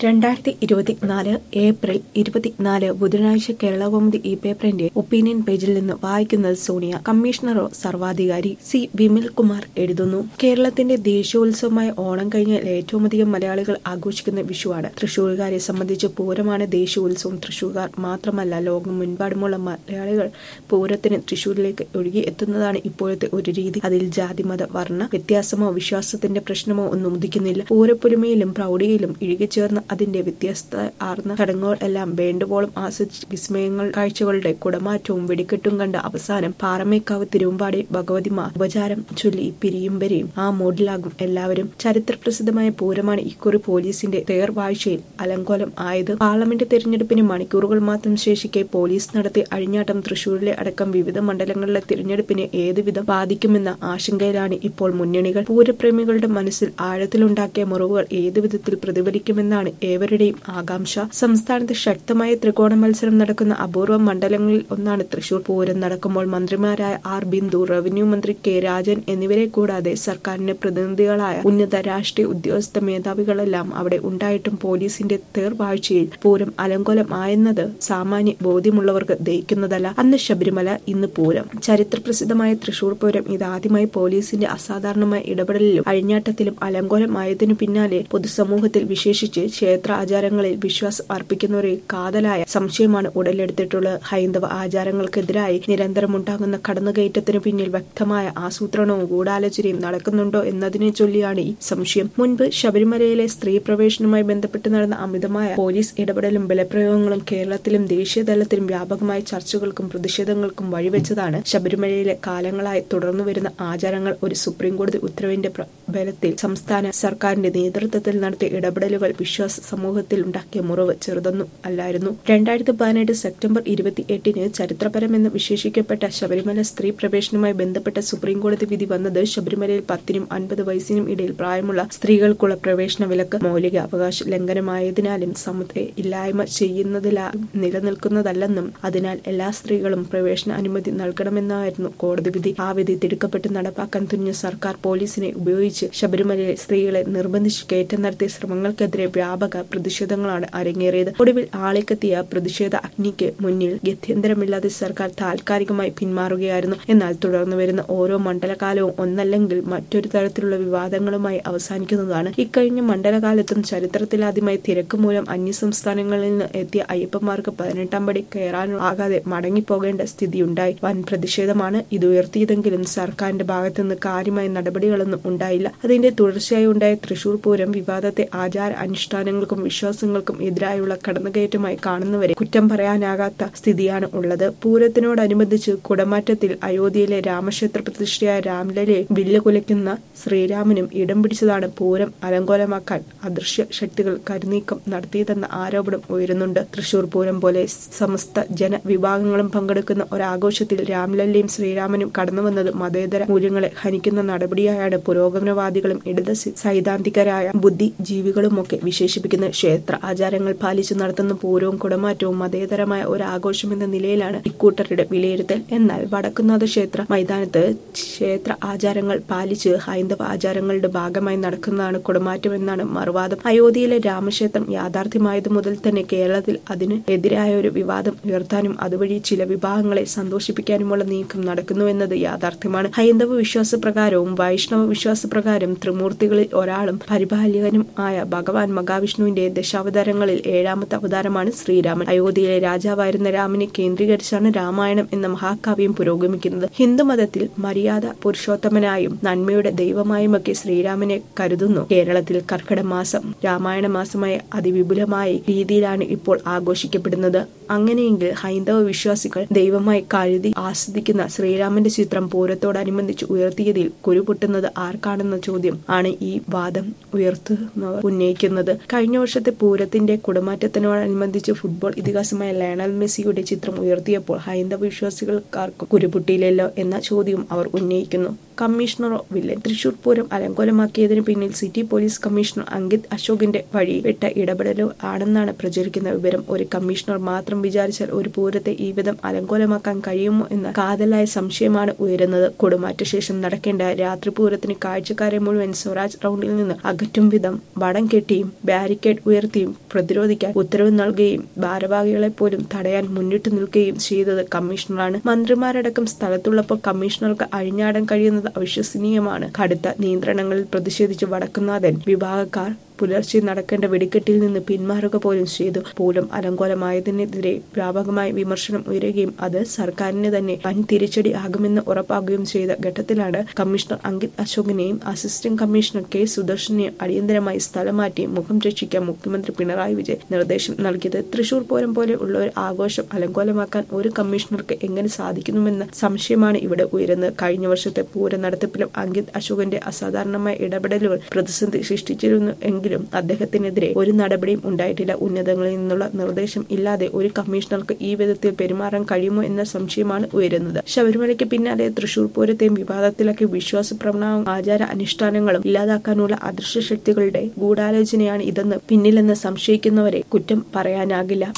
രണ്ടായിരത്തി ഇരുപത്തിനാല് ഏപ്രിൽ ഇരുപത്തിനാല് ബുധനാഴ്ച കേരളകൗമുദി ഈ പേപ്പറിന്റെ ഒപ്പീനിയൻ പേജിൽ നിന്ന് വായിക്കുന്നത് സോണിയ കമ്മീഷണറോ സർവാധികാരി സി വിമൽ കുമാർ എഴുതുന്നു കേരളത്തിന്റെ ദേശീയോത്സവമായ ഓണം കഴിഞ്ഞാൽ ഏറ്റവും അധികം മലയാളികൾ ആഘോഷിക്കുന്ന വിഷുവാണ് തൃശൂരുകാരെ സംബന്ധിച്ച് പൂരമാണ് ദേശീയോത്സവം തൃശൂർകാർ മാത്രമല്ല ലോകം മുൻപാടുമുള്ള മലയാളികൾ പൂരത്തിന് തൃശൂരിലേക്ക് ഒഴുകി എത്തുന്നതാണ് ഇപ്പോഴത്തെ ഒരു രീതി അതിൽ ജാതി മത വർണ്ണ വ്യത്യാസമോ വിശ്വാസത്തിന്റെ പ്രശ്നമോ ഒന്നും ഉദിക്കുന്നില്ല പൂരപ്പൊലിമയിലും പ്രൗഢിയിലും ഇഴുകിച്ചേർന്ന അതിന്റെ വ്യത്യസ്ത ആർന്ന ചടങ്ങുകൾ എല്ലാം വേണ്ടുവോളം ആസ്വദിച്ച് വിസ്മയങ്ങൾ കാഴ്ചകളുടെ കുടമാറ്റവും വെടിക്കെട്ടും കണ്ട അവസാനം പാറമേക്കാവ് തിരുവമ്പാടി ഭഗവതിമാർ ഉപചാരം ചൊല്ലി പിരിയും വരെയും ആ മൂഡിലാകും എല്ലാവരും ചരിത്ര പ്രസിദ്ധമായ പൂരമാണ് ഇക്കുറി പോലീസിന്റെ തേർവാഴ്ചയിൽ അലങ്കോലം ആയത് പാർലമെന്റ് തെരഞ്ഞെടുപ്പിന് മണിക്കൂറുകൾ മാത്രം ശേഷിക്കെ പോലീസ് നടത്തിയ അഴിഞ്ഞാട്ടം തൃശൂരിലെ അടക്കം വിവിധ മണ്ഡലങ്ങളിലെ തിരഞ്ഞെടുപ്പിനെ ഏതുവിധം ബാധിക്കുമെന്ന ആശങ്കയിലാണ് ഇപ്പോൾ മുന്നണികൾ പൂരപ്രേമികളുടെ മനസ്സിൽ ആഴത്തിലുണ്ടാക്കിയ മുറിവുകൾ ഏതുവിധത്തിൽ പ്രതിഫലിക്കുമെന്നാണ് ഏവരുടെയും ആകാംക്ഷ സംസ്ഥാനത്ത് ശക്തമായ ത്രികോണ മത്സരം നടക്കുന്ന അപൂർവ മണ്ഡലങ്ങളിൽ ഒന്നാണ് തൃശൂർ പൂരം നടക്കുമ്പോൾ മന്ത്രിമാരായ ആർ ബിന്ദു റവന്യൂ മന്ത്രി കെ രാജൻ എന്നിവരെ കൂടാതെ സർക്കാരിന്റെ പ്രതിനിധികളായ ഉന്നത രാഷ്ട്രീയ ഉദ്യോഗസ്ഥ മേധാവികളെല്ലാം അവിടെ ഉണ്ടായിട്ടും പോലീസിന്റെ തേർവാഴ്ചയിൽ പൂരം അലങ്കോലം ആയെന്നത് സാമാന്യ ബോധ്യമുള്ളവർക്ക് ദഹിക്കുന്നതല്ല അന്ന് ശബരിമല ഇന്ന് പൂരം ചരിത്രപ്രസിദ്ധമായ തൃശൂർ പൂരം ഇതാദ്യമായി പോലീസിന്റെ അസാധാരണമായ ഇടപെടലിലും അഴിഞ്ഞാട്ടത്തിലും അലങ്കോലം ആയതിനു പിന്നാലെ പൊതുസമൂഹത്തിൽ വിശേഷിച്ച് ക്ഷേത്ര ആചാരങ്ങളിൽ വിശ്വാസം അർപ്പിക്കുന്നവരെ കാതലായ സംശയമാണ് ഉടലെടുത്തിട്ടുള്ളത് ഹൈന്ദവ ആചാരങ്ങൾക്കെതിരായി നിരന്തരമുണ്ടാകുന്ന കടന്നുകയറ്റത്തിനു പിന്നിൽ വ്യക്തമായ ആസൂത്രണവും ഗൂഢാലോചനയും നടക്കുന്നുണ്ടോ എന്നതിനെ ചൊല്ലിയാണ് ഈ സംശയം മുൻപ് ശബരിമലയിലെ സ്ത്രീ പ്രവേശനവുമായി ബന്ധപ്പെട്ട് നടന്ന അമിതമായ പോലീസ് ഇടപെടലും ബലപ്രയോഗങ്ങളും കേരളത്തിലും ദേശീയതലത്തിലും വ്യാപകമായ ചർച്ചകൾക്കും പ്രതിഷേധങ്ങൾക്കും വഴിവെച്ചതാണ് ശബരിമലയിലെ കാലങ്ങളായി തുടർന്നു വരുന്ന ആചാരങ്ങൾ ഒരു സുപ്രീം കോടതി ഉത്തരവിന്റെ ബലത്തിൽ സംസ്ഥാന സർക്കാരിന്റെ നേതൃത്വത്തിൽ നടത്തിയ ഇടപെടലുകൾ വിശ്വാസ സമൂഹത്തിൽ ഉണ്ടാക്കിയ മുറിവ് ചെറുതൊന്നും അല്ലായിരുന്നു രണ്ടായിരത്തി പതിനെട്ട് സെപ്റ്റംബർ ഇരുപത്തി എട്ടിന് ചരിത്രപരമെന്ന് വിശേഷിക്കപ്പെട്ട ശബരിമല സ്ത്രീ പ്രവേശനവുമായി ബന്ധപ്പെട്ട സുപ്രീം കോടതി വിധി വന്നത് ശബരിമലയിൽ പത്തിനും അൻപത് വയസ്സിനും ഇടയിൽ പ്രായമുള്ള സ്ത്രീകൾക്കുള്ള പ്രവേശന വിലക്ക് മൗലിക അവകാശ ലംഘനമായതിനാലും സമുദ്ര ഇല്ലായ്മ ചെയ്യുന്നതിലായും നിലനിൽക്കുന്നതല്ലെന്നും അതിനാൽ എല്ലാ സ്ത്രീകളും പ്രവേശന അനുമതി നൽകണമെന്നായിരുന്നു കോടതി വിധി ആ വിധി തിടുക്കപ്പെട്ട് നടപ്പാക്കാൻ തുനിഞ്ഞ സർക്കാർ പോലീസിനെ ഉപയോഗിച്ച് ശബരിമലയിൽ സ്ത്രീകളെ നിർബന്ധിച്ച് കയറ്റം നടത്തിയ ശ്രമങ്ങൾക്കെതിരെ വ്യാപക പ്രതിഷേധങ്ങളാണ് അരങ്ങേറിയത് ഒടുവിൽ ആളിക്കെത്തിയ പ്രതിഷേധ അഗ്നിക്ക് മുന്നിൽ ഗത്യന്തരമില്ലാതെ സർക്കാർ താൽക്കാലികമായി പിന്മാറുകയായിരുന്നു എന്നാൽ തുടർന്നു വരുന്ന ഓരോ മണ്ഡലകാലവും ഒന്നല്ലെങ്കിൽ മറ്റൊരു തരത്തിലുള്ള വിവാദങ്ങളുമായി അവസാനിക്കുന്നതാണ് ഇക്കഴിഞ്ഞ മണ്ഡലകാലത്തും ചരിത്രത്തിലാദ്യമായി തിരക്ക് മൂലം അന്യസംസ്ഥാനങ്ങളിൽ നിന്ന് എത്തിയ അയ്യപ്പന്മാർക്ക് പതിനെട്ടാം പടി കയറാനാകാതെ മടങ്ങിപ്പോകേണ്ട സ്ഥിതിയുണ്ടായി വൻ പ്രതിഷേധമാണ് ഇത് ഉയർത്തിയതെങ്കിലും സർക്കാരിന്റെ ഭാഗത്തുനിന്ന് കാര്യമായ നടപടികളൊന്നും ഉണ്ടായില്ല അതിന്റെ തുടർച്ചയായി ഉണ്ടായ തൃശൂർ പൂരം വിവാദത്തെ ആചാര അനുഷ്ഠാനങ്ങൾക്കും വിശ്വാസങ്ങൾക്കും എതിരായുള്ള കടന്നുകയറ്റമായി കാണുന്നവരെ കുറ്റം പറയാനാകാത്ത സ്ഥിതിയാണ് ഉള്ളത് പൂരത്തിനോടനുബന്ധിച്ച് കുടമാറ്റത്തിൽ അയോധ്യയിലെ രാമക്ഷേത്ര പ്രതിഷ്ഠയായ രാംലലയെ വില്ല് കുലയ്ക്കുന്ന ശ്രീരാമനും ഇടം പിടിച്ചതാണ് പൂരം അലങ്കോലമാക്കാൻ അദൃശ്യ ശക്തികൾ കരുനീക്കം നടത്തിയതെന്ന ആരോപണം ഉയരുന്നുണ്ട് തൃശൂർ പൂരം പോലെ സമസ്ത ജനവിഭാഗങ്ങളും പങ്കെടുക്കുന്ന ഒരാഘോഷത്തിൽ രാംലല്ലയും ശ്രീരാമനും കടന്നുവന്നത് മതേതര മൂല്യങ്ങളെ ഹനിക്കുന്ന നടപടിയായാണ് പുരോഗമനവാദികളും ഇടത് സൈദ്ധാന്തികരായ ബുദ്ധിജീവികളുമൊക്കെ വിശേഷിപ്പിക്കുന്ന ക്ഷേത്ര ആചാരങ്ങൾ പാലിച്ചു നടത്തുന്ന പൂരവും കുടമാറ്റവും മതേതരമായ ഒരു ആഘോഷമെന്ന നിലയിലാണ് ഇക്കൂട്ടരുടെ വിലയിരുത്തൽ എന്നാൽ വടക്കുന്നാഥ ക്ഷേത്ര മൈതാനത്ത് ക്ഷേത്ര ആചാരങ്ങൾ പാലിച്ച് ഹൈന്ദവ ആചാരങ്ങളുടെ ഭാഗമായി നടക്കുന്നതാണ് കുടമാറ്റം എന്നാണ് മറുവാദം അയോധ്യയിലെ രാമക്ഷേത്രം യാഥാർത്ഥ്യമായത് മുതൽ തന്നെ കേരളത്തിൽ അതിന് എതിരായ ഒരു വിവാദം ഉയർത്താനും അതുവഴി ചില വിഭാഗങ്ങളെ സന്തോഷിപ്പിക്കാനുമുള്ള നീക്കം നടക്കുന്നു എന്നത് യാഥാർത്ഥ്യമാണ് ഹൈന്ദവ വിശ്വാസപ്രകാരവും വൈഷ്ണവ വിശ്വാസപ്രകാരം ത്രിമൂർത്തികളിൽ ഒരാളും പരിപാലകനും ആയ ഭഗവാൻ മഹാവിഷ്ണുവിന്റെ ദശാവതാരങ്ങളിൽ ഏഴാമത്തെ അവതാരമാണ് ശ്രീരാമൻ അയോധ്യയിലെ രാജാവായിരുന്ന രാമനെ കേന്ദ്രീകരിച്ചാണ് രാമായണം എന്ന മഹാകാവ്യം പുരോഗമിക്കുന്നത് ഹിന്ദുമതത്തിൽ മര്യാദ പുരുഷോത്തമനായും നന്മയുടെ ദൈവമായുമൊക്കെ ശ്രീരാമനെ കരുതുന്നു കേരളത്തിൽ കർക്കിടക മാസം രാമായണ മാസമായ അതിവിപുലമായ രീതിയിലാണ് ഇപ്പോൾ ആഘോഷിക്കപ്പെടുന്നത് അങ്ങനെയെങ്കിൽ ഹൈന്ദവ വിശ്വാസികൾ ദൈവമായി കരുതി ആസ്വദിക്കുന്ന ശ്രീരാമന്റെ ചിത്രം പൂരത്തോടനുബന്ധിച്ച് ഉയർത്തിയതിൽ കുരുപൊട്ടുന്നത് ആർക്കാണെന്ന ചോദ്യം ആണ് ഈ വാദം ഉയർത്തുന്നവർ ഉന്നയിക്കുന്നത് കഴിഞ്ഞ വർഷത്തെ പൂരത്തിന്റെ കുടമാറ്റത്തിനോടനുബന്ധിച്ച് ഫുട്ബോൾ ഇതിഹാസമായ ലയണൽ മെസ്സിയുടെ ചിത്രം ഉയർത്തിയപ്പോൾ ഹൈന്ദവ വിശ്വാസികൾക്കാർക്കും കുരുപൊട്ടിയില്ലല്ലോ എന്ന ചോദ്യവും അവർ ഉന്നയിക്കുന്നു കമ്മീഷണറോ വില്ലൻ തൃശൂർ പൂരം അലങ്കോലമാക്കിയതിന് പിന്നിൽ സിറ്റി പോലീസ് കമ്മീഷണർ അങ്കിത് അശോകിന്റെ വഴി വിട്ട ഇടപെടലോ ആണെന്നാണ് പ്രചരിക്കുന്ന വിവരം ഒരു കമ്മീഷണർ മാത്രം വിചാരിച്ചാൽ ഒരു പൂരത്തെ ഈ വിധം അലങ്കോലമാക്കാൻ കഴിയുമോ എന്ന കാതലായ സംശയമാണ് ഉയരുന്നത് കൊടുമാറ്റ ശേഷം നടക്കേണ്ട രാത്രി പൂരത്തിന് കാഴ്ചക്കാരെ മുഴുവൻ സ്വരാജ് റൗണ്ടിൽ നിന്ന് അകറ്റും വിധം വടം കെട്ടിയും ബാരിക്കേഡ് ഉയർത്തിയും പ്രതിരോധിക്കാൻ ഉത്തരവ് നൽകുകയും ഭാരവാഹികളെ പോലും തടയാൻ മുന്നിട്ട് നിൽക്കുകയും ചെയ്തത് കമ്മീഷണറാണ് മന്ത്രിമാരടക്കം സ്ഥലത്തുള്ളപ്പോൾ കമ്മീഷണർക്ക് അഴിഞ്ഞാടാൻ കഴിയുന്നത് അവിശ്വസനീയമാണ് കടുത്ത നിയന്ത്രണങ്ങളിൽ പ്രതിഷേധിച്ച് വടക്കുന്നാഥൻ വിഭാഗക്കാർ പുലർച്ചെ നടക്കേണ്ട വെടിക്കെട്ടിൽ നിന്ന് പിന്മാറുക പോലും ചെയ്തു പോലും അലങ്കോലമായതിനെതിരെ വ്യാപകമായ വിമർശനം ഉയരുകയും അത് സർക്കാരിന് തന്നെ വൻ തിരിച്ചടി ആകുമെന്ന് ഉറപ്പാകുകയും ചെയ്ത ഘട്ടത്തിലാണ് കമ്മീഷണർ അങ്കിത് അശോകിനെയും അസിസ്റ്റന്റ് കമ്മീഷണർ കെ സുദർശനെയും അടിയന്തരമായി സ്ഥലം മാറ്റി മുഖം രക്ഷിക്കാൻ മുഖ്യമന്ത്രി പിണറായി വിജയൻ നിർദ്ദേശം നൽകിയത് തൃശൂർ പൂരം പോലെ ഉള്ള ഒരു ആഘോഷം അലങ്കോലമാക്കാൻ ഒരു കമ്മീഷണർക്ക് എങ്ങനെ സാധിക്കുന്നുവെന്ന സംശയമാണ് ഇവിടെ ഉയരുന്നത് കഴിഞ്ഞ വർഷത്തെ പൂര നടത്തിപ്പിലും അങ്കിത് അശോകന്റെ അസാധാരണമായ ഇടപെടലുകൾ പ്രതിസന്ധി സൃഷ്ടിച്ചിരുന്നു എങ്കിലും അദ്ദേഹത്തിനെതിരെ ഒരു നടപടിയും ഉണ്ടായിട്ടില്ല ഉന്നതങ്ങളിൽ നിന്നുള്ള നിർദ്ദേശം ഇല്ലാതെ ഒരു കമ്മീഷണർക്ക് ഈ വിധത്തിൽ പെരുമാറാൻ കഴിയുമോ എന്ന സംശയമാണ് ഉയരുന്നത് ശബരിമലയ്ക്ക് പിന്നാലെ തൃശൂർ പൂരത്തെയും വിവാദത്തിലാക്കി വിശ്വാസ പ്രവണവും ആചാര അനുഷ്ഠാനങ്ങളും ഇല്ലാതാക്കാനുള്ള അദൃശ്യ ശക്തികളുടെ ഗൂഢാലോചനയാണ് ഇതെന്ന് പിന്നിലെന്ന് സംശയിക്കുന്നവരെ കുറ്റം പറയാനാകില്ല